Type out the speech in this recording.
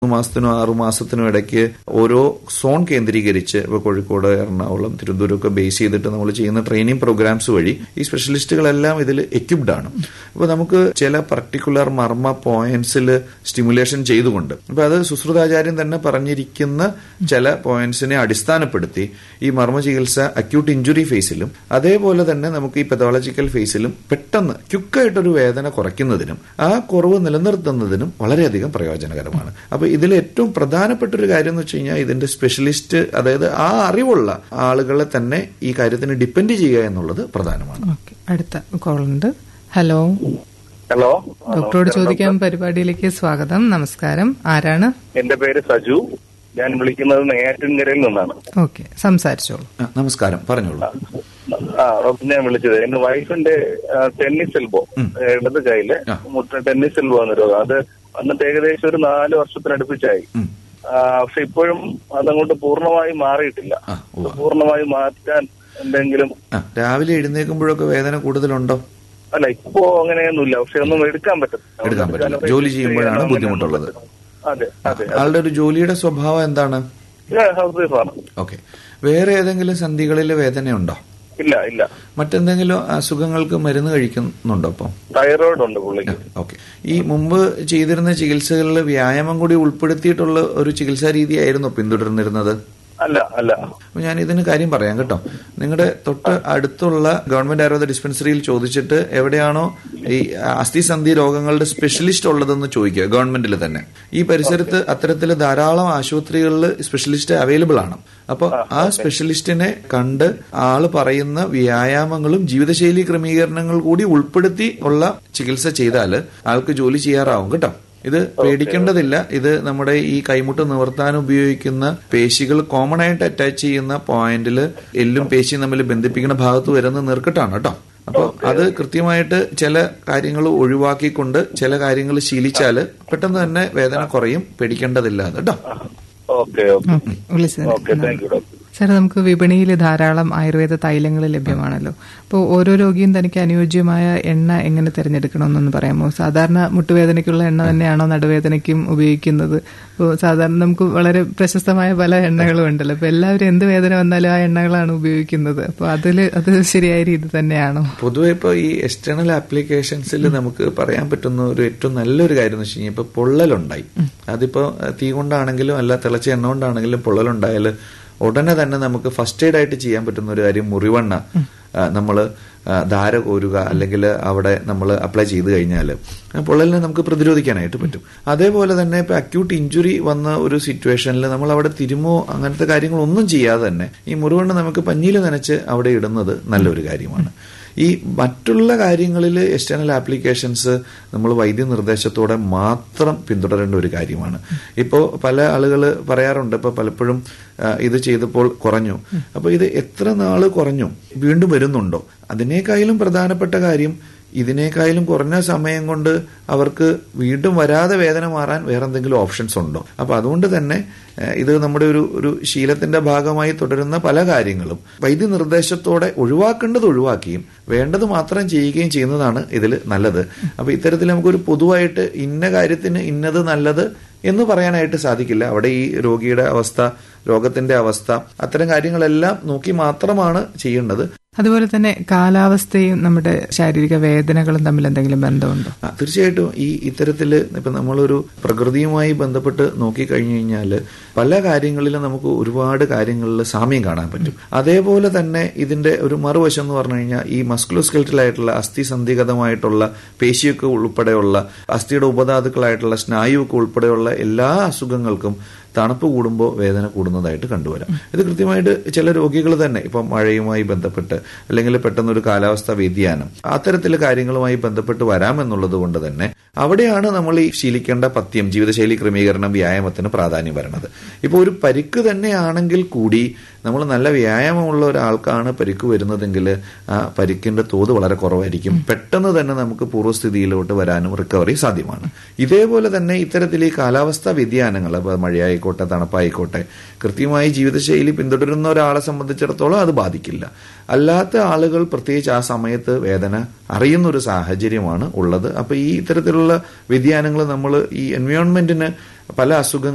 മാസത്തിനും ആറു മാസത്തിനും ഇടയ്ക്ക് ഓരോ സോൺ കേന്ദ്രീകരിച്ച് ഇപ്പോൾ കോഴിക്കോട് എറണാകുളം തിരുവനന്തപുരം ഒക്കെ ബേസ് ചെയ്തിട്ട് നമ്മൾ ചെയ്യുന്ന ട്രെയിനിങ് പ്രോഗ്രാംസ് വഴി ഈ സ്പെഷ്യലിസ്റ്റുകളെല്ലാം ഇതിൽ എക്യുപ്ഡ് ആണ് അപ്പോൾ നമുക്ക് ചില പർട്ടിക്കുലർ മർമ്മ പോയിന്റ്സിൽ സ്റ്റിമുലേഷൻ ചെയ്തുകൊണ്ട് അപ്പോൾ അത് സുശ്രുതാചാര്യൻ തന്നെ പറഞ്ഞിരിക്കുന്ന ചില പോയിന്റ്സിനെ അടിസ്ഥാനപ്പെടുത്തി ഈ മർമ്മ ചികിത്സ അക്യൂട്ട് ഇഞ്ചുറി ഫേസിലും അതേപോലെ തന്നെ നമുക്ക് ഈ പെതോളജിക്കൽ ഫേസിലും പെട്ടെന്ന് ക്യുക്കായിട്ടൊരു വേദന കുറയ്ക്കുന്നതിനും ആ കുറവ് നിലനിർത്തുന്നതിനും വളരെയധികം പ്രയോജനകരമാണ് അപ്പൊ ഇതിൽ ഏറ്റവും പ്രധാനപ്പെട്ട ഒരു കാര്യം എന്ന് വെച്ച് കഴിഞ്ഞാൽ ഇതിന്റെ സ്പെഷ്യലിസ്റ്റ് അതായത് ആ അറിവുള്ള ആളുകളെ തന്നെ ഈ കാര്യത്തിന് ഡിപ്പെൻഡ് ചെയ്യുക എന്നുള്ളത് പ്രധാനമാണ് ഓക്കെ അടുത്ത കോളുണ്ട് ഹലോ ഹലോ ഡോക്ടറോട് ചോദിക്കാൻ പരിപാടിയിലേക്ക് സ്വാഗതം നമസ്കാരം ആരാണ് എന്റെ പേര് സജു ഞാൻ വിളിക്കുന്നത് നെയ്യാറ്റിൻകരയിൽ നിന്നാണ് ഓക്കെ സംസാരിച്ചോളൂ ആ, നമസ്കാരം പറഞ്ഞോളൂ ആ ഡോക്ടർ ഞാൻ വിളിച്ചത് എന്റെ വൈഫിന്റെ ആ, ടെന്നീസ് എൽബോ ഇടത് കയ്യില് ആ. മുട്ട ടെന്നീസ് എൽബോ എന്ന രോഗം അത് വന്നിട്ട് ഏകദേശം ഒരു നാല് വർഷത്തിനടുപ്പിച്ചായി ഉം. ആ, പക്ഷെ ഇപ്പോഴും അതങ്ങോട്ട് പൂർണ്ണമായി മാറിയിട്ടില്ല ആ, ഉവ്വ. പൂർണ്ണമായി മാറ്റാൻ എന്തെങ്കിലും ആ രാവിലെ എഴുന്നേൽക്കുമ്പോഴൊക്കെ വേദന കൂടുതലുണ്ടോ അല്ല ഇപ്പോ അങ്ങനെയൊന്നുമില്ല പക്ഷെ ഒന്നും എടുക്കാൻ പറ്റത്തില്ല എടുക്കാൻ പറ്റില്ല. ജോലി ചെയ്യുമ്പോഴാണ് ബുദ്ധിമുട്ടുള്ളത്. അതെ അതെ ആളുടെ ഒരു ജോലിയുടെ സ്വഭാവം എന്താണ് ഹൗസ് വൈഫാണ് ഓക്കെ വേറെ ഏതെങ്കിലും സന്ധികളിൽ വേദനയുണ്ടോ ഇല്ല ഇല്ല മറ്റെന്തെങ്കിലും അസുഖങ്ങൾക്ക് മരുന്ന് കഴിക്കുന്നുണ്ടോ അപ്പം തൈറോയിഡ് ഉണ്ട് പുള്ളിക്ക് ഓക്കെ ഈ മുമ്പ് ചെയ്തിരുന്ന ചികിത്സകളിൽ വ്യായാമം കൂടി ഉൾപ്പെടുത്തിയിട്ടുള്ള ഒരു ചികിത്സാ രീതിയായിരുന്നു പിന്തുടർന്നിരുന്നത് അല്ല അല്ല അപ്പൊ ഞാൻ ഇതിന് കാര്യം പറയാം കേട്ടോ നിങ്ങളുടെ തൊട്ട് അടുത്തുള്ള ഗവൺമെന്റ് ആയുർവേദ ഡിസ്പെൻസറിയിൽ ചോദിച്ചിട്ട് എവിടെയാണോ ഈ അസ്ഥിസന്ധി രോഗങ്ങളുടെ സ്പെഷ്യലിസ്റ്റ് ഉള്ളതെന്ന് ചോദിക്കുക ഗവൺമെന്റിൽ തന്നെ ഈ പരിസരത്ത് അത്തരത്തിൽ ധാരാളം ആശുപത്രികളിൽ സ്പെഷ്യലിസ്റ്റ് അവൈലബിൾ ആണ് അപ്പോൾ ആ സ്പെഷ്യലിസ്റ്റിനെ കണ്ട് ആള് പറയുന്ന വ്യായാമങ്ങളും ജീവിതശൈലി ക്രമീകരണങ്ങൾ കൂടി ഉൾപ്പെടുത്തി ഉള്ള ചികിത്സ ചെയ്താൽ ആൾക്ക് ജോലി ചെയ്യാറാവും കേട്ടോ ഇത് പേടിക്കേണ്ടതില്ല ഇത് നമ്മുടെ ഈ കൈമുട്ട് നിവർത്താൻ ഉപയോഗിക്കുന്ന പേശികൾ കോമൺ ആയിട്ട് അറ്റാച്ച് ചെയ്യുന്ന പോയിന്റിൽ എല്ലും പേശിയും തമ്മിൽ ബന്ധിപ്പിക്കുന്ന ഭാഗത്ത് വരുന്ന നീർക്കെട്ടാണ് കേട്ടോ അപ്പോൾ അത് കൃത്യമായിട്ട് ചില കാര്യങ്ങൾ ഒഴിവാക്കിക്കൊണ്ട് ചില കാര്യങ്ങൾ ശീലിച്ചാൽ പെട്ടെന്ന് തന്നെ വേദന കുറയും പേടിക്കേണ്ടതില്ല കേട്ടോ ഓക്കെ ഓക്കെ ഓക്കെ വിളിച്ചതിന് okay thank you doctor sir നമുക്ക് വിപണിയിൽ ധാരാളം ആയുർവേദ തൈലങ്ങൾ ലഭ്യമാണല്ലോ അപ്പോൾ ഓരോ രോഗിയും തനിക്ക് അനുയോജ്യമായ എണ്ണ എങ്ങനെ തിരഞ്ഞെടുക്കണമെന്നൊന്ന് പറയാമോ സാധാരണ മുട്ടുവേദനയ്ക്കുള്ള എണ്ണ തന്നെയാണോ നടുവേദനയ്ക്കും ഉപയോഗിക്കുന്നത് അപ്പോൾ സാധാരണ നമുക്ക് വളരെ പ്രശസ്തമായ പല എണ്ണകളും ഉണ്ടല്ലോ അപ്പോൾ എല്ലാവരും എന്ത് വേദന വന്നാലും ആ എണ്ണകളാണ് ഉപയോഗിക്കുന്നത് അപ്പോൾ അതിൽ അത് ശരിയായ രീതി തന്നെയാണോ പൊതുവെ ഇപ്പോൾ ഈ എക്സ്റ്റേണൽ ആപ്ലിക്കേഷൻസിൽ നമുക്ക് പറയാൻ പറ്റുന്ന ഒരു ഏറ്റവും നല്ലൊരു കാര്യം എന്ന് വെച്ച് കഴിഞ്ഞാൽ ഇപ്പോൾ പൊള്ളലുണ്ടായി അതിപ്പോ അഹ്, തീ കൊണ്ടാണെങ്കിലും അല്ല തിളച്ച എണ്ണ കൊണ്ടാണെങ്കിലും പൊള്ളലുണ്ടായാൽ ഉടനെ തന്നെ നമുക്ക് ഫസ്റ്റ് എയ്ഡ് ആയിട്ട് ചെയ്യാൻ പറ്റുന്ന ഒരു കാര്യം മുറിവെണ്ണ നമ്മൾ ധാര കോരുക അല്ലെങ്കിൽ അവിടെ നമ്മൾ അപ്ലൈ ചെയ്ത് കഴിഞ്ഞാൽ പൊള്ളലിനെ നമുക്ക് പ്രതിരോധിക്കാനായിട്ട് പറ്റും അതേപോലെ തന്നെ ഇപ്പൊ അക്യൂട്ട് ഇഞ്ചുറി വന്ന ഒരു സിറ്റുവേഷനിൽ നമ്മൾ അവിടെ തിരുമോ അങ്ങനത്തെ കാര്യങ്ങളൊന്നും ചെയ്യാതെ തന്നെ ഈ മുറിവെണ്ണ നമുക്ക് പഞ്ഞിയിൽ നനച്ച് അവിടെ ഇടുന്നത് നല്ലൊരു കാര്യമാണ് ഈ മറ്റുള്ള കാര്യങ്ങളിൽ എക്സ്റ്റേണൽ ആപ്ലിക്കേഷൻസ് നമ്മൾ വൈദ്യനിർദ്ദേശത്തോടെ മാത്രം പിന്തുടരേണ്ട ഒരു കാര്യമാണ് ഇപ്പോൾ പല ആളുകൾ പറയാറുണ്ട് ഇപ്പോൾ പലപ്പോഴും ആ, ഇത് ചെയ്തപ്പോൾ കുറഞ്ഞു അപ്പോൾ ഇത് എത്ര നാള് കുറഞ്ഞു വീണ്ടും വരുന്നുണ്ടോ അതിനേക്കാളും പ്രധാനപ്പെട്ട കാര്യം ഇതിനേക്കാളും കുറഞ്ഞ സമയം കൊണ്ട് അവർക്ക് വീണ്ടും വരാതെ വേദന മാറാൻ വേറെ എന്തെങ്കിലും ഓപ്ഷൻസ് ഉണ്ടോ അപ്പൊ അതുകൊണ്ട് തന്നെ ഏഹ്, ഇത് നമ്മുടെ ഒരു ഒരു ശീലത്തിന്റെ ഭാഗമായി തുടരുന്ന പല കാര്യങ്ങളും വൈദ്യനിർദ്ദേശത്തോടെ ഒഴിവാക്കേണ്ടത് ഒഴിവാക്കുകയും വേണ്ടത് മാത്രം ചെയ്യുകയും ചെയ്യുന്നതാണ് ഇതിൽ നല്ലത് അപ്പൊ ഇത്തരത്തിൽ നമുക്കൊരു പൊതുവായിട്ട് ഇന്ന കാര്യത്തിന് ഇന്നത് നല്ലത് എന്ന് പറയാനായിട്ട് സാധിക്കില്ല അവിടെ ഈ രോഗിയുടെ അവസ്ഥ രോഗത്തിന്റെ അവസ്ഥ അത്തരം കാര്യങ്ങളെല്ലാം നോക്കി മാത്രമാണ് ചെയ്യേണ്ടത് അതുപോലെ തന്നെ കാലാവസ്ഥയും നമ്മുടെ ശാരീരിക വേദനകളും തമ്മിൽ എന്തെങ്കിലും ബന്ധമുണ്ടോ ആ, തീർച്ചയായിട്ടും ഈ ഇത്തരത്തില് ഇപ്പൊ നമ്മളൊരു പ്രകൃതിയുമായി ബന്ധപ്പെട്ട് നോക്കിക്കഴിഞ്ഞു കഴിഞ്ഞാൽ പല കാര്യങ്ങളിലും നമുക്ക് ഒരുപാട് കാര്യങ്ങളിൽ സാമ്യം കാണാൻ പറ്റും അതേപോലെ തന്നെ ഇതിന്റെ ഒരു മറുവശം എന്ന് പറഞ്ഞു കഴിഞ്ഞാൽ ഈ മസ്കുലോസ്കെൽറ്റൽ ആയിട്ടുള്ള അസ്ഥി സന്ധിഗതമായിട്ടുള്ള പേശിയൊക്കെ ഉൾപ്പെടെയുള്ള അസ്ഥിയുടെ ഉപധാതുക്കളായിട്ടുള്ള സ്നായുവൊക്കെ ഉൾപ്പെടെയുള്ള എല്ലാ അസുഖങ്ങൾക്കും തണുപ്പ് കൂടുമ്പോൾ വേദന കൂടുന്നതായിട്ട് കണ്ടുവരാം ഇത് കൃത്യമായിട്ട് ചില രോഗികൾ തന്നെ ഇപ്പം മഴയുമായി ബന്ധപ്പെട്ട് അല്ലെങ്കിൽ പെട്ടെന്നൊരു കാലാവസ്ഥ വ്യതിയാനം അത്തരത്തിലെ കാര്യങ്ങളുമായി ബന്ധപ്പെട്ട് വരാമെന്നുള്ളത് കൊണ്ട് തന്നെ അവിടെയാണ് നമ്മൾ ഈ ശീലിക്കേണ്ട പഥ്യം ജീവിതശൈലി ക്രമീകരണം വ്യായാമത്തിന് പ്രാധാന്യം വരുന്നത് ഇപ്പോൾ ഒരു പരിക്ക് തന്നെയാണെങ്കിൽ കൂടി നമ്മൾ നല്ല വ്യായാമമുള്ള ഒരാൾക്കാണ് പരിക്ക് വരുന്നതെങ്കിൽ ആ പരിക്കിന്റെ തോത് വളരെ കുറവായിരിക്കും പെട്ടെന്ന് തന്നെ നമുക്ക് പൂർവ്വസ്ഥിതിയിലോട്ട് വരാനും റിക്കവറി സാധ്യമാണ് ഇതേപോലെ തന്നെ ഇത്തരത്തിൽ ഈ കാലാവസ്ഥാ വ്യതിയാനങ്ങൾ അപ്പോൾ മഴയായിക്കോട്ടെ തണുപ്പായിക്കോട്ടെ കൃത്യമായി ജീവിതശൈലി പിന്തുടരുന്ന ഒരാളെ സംബന്ധിച്ചിടത്തോളം അത് ബാധിക്കില്ല അല്ലാത്ത ആളുകൾ പ്രത്യേകിച്ച് ആ സമയത്ത് വേദന അറിയുന്ന ഒരു സാഹചര്യമാണ് ഉള്ളത് അപ്പൊ ഈ ഇത്തരത്തിലുള്ള വ്യതിയാനങ്ങൾ നമ്മൾ ഈ എൻവയോൺമെന്റിന് പല അസുഖങ്ങൾ